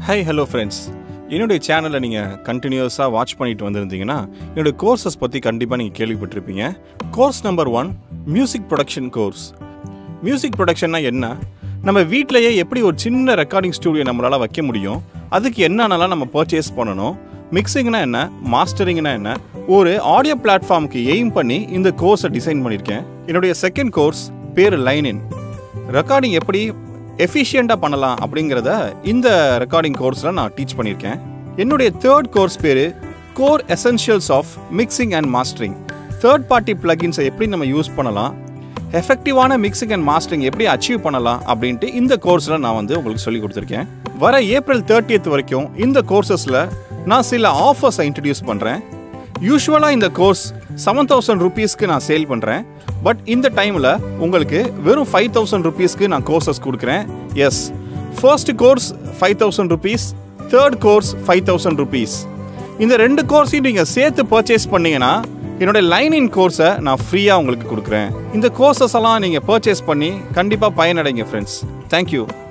high hello friends என்னுடைய சேனலை நீங்கள் கண்டினியூஸாக வாட்ச் பண்ணிட்டு வந்திருந்தீங்கன்னா என்னுடைய கோர்சஸ் பற்றி கண்டிப்பாக நீங்கள் கேள்விப்பட்டிருப்பீங்க course number one music production course music ப்ரொடக்ஷன்னா என்ன நம்ம வீட்டிலேயே எப்படி ஒரு சின்ன ரெக்கார்டிங் ஸ்டூடியோ நம்மளால் வைக்க முடியும் அதுக்கு என்னென்னலாம் நம்ம பர்ச்சேஸ் பண்ணணும் மிக்சிங்னா என்ன மாஸ்டரிங்னா என்ன ஒரு ஆடியோ பிளாட்ஃபார்முக்கு எய்ம் பண்ணி இந்த கோர்ஸை டிசைன் பண்ணியிருக்கேன் என்னுடைய செகண்ட் கோர்ஸ் பேர் லைனின் ரெக்கார்டிங் எப்படி எஃபிஷியண்ட்டாக பண்ணலாம் அப்படிங்கிறத இந்த ரெக்கார்டிங் கோர்ஸில் நான் டீச் பண்ணியிருக்கேன் என்னுடைய தேர்ட் கோர்ஸ் பேர் core essentials of mixing and mastering third party பிளகின்ஸை எப்படி நம்ம யூஸ் பண்ணலாம் எஃபெக்டிவான மிக்சிங் அண்ட் மாஸ்டரிங் எப்படி அச்சீவ் பண்ணலாம் அப்படின்ட்டு இந்த கோர்ஸில் நான் வந்து உங்களுக்கு சொல்லி கொடுத்துருக்கேன் வர ஏப்ரல் தேர்ட்டியத் வரைக்கும் இந்த கோர்சஸில் நான் சில ஆஃபர்ஸை இன்ட்ரடியூஸ் பண்ணுறேன் யூஸ்வலாக இந்த கோர்ஸ் செவன் தௌசண்ட் ருபீஸ்க்கு நான் சேல் பண்ணுறேன் பட் இந்த டைமில் உங்களுக்கு வெறும் ஃபைவ் தௌசண்ட் ருபீஸ்க்கு நான் கோர்சஸ் கொடுக்குறேன் yes first course five thousand rupees third course five thousand rupees இந்த ரெண்டு கோர்ஸையும் நீங்கள் சேர்த்து பர்ச்சேஸ் பண்ணீங்கன்னா என்னோட லைனின் கோர்ஸை நான் ஃப்ரீயாக உங்களுக்கு கொடுக்குறேன் இந்த கோர்சஸ் எல்லாம் நீங்கள் பர்ச்சேஸ் பண்ணி கண்டிப்பாக பயனடைங்க ஃப்ரெண்ட்ஸ் தேங்க்யூ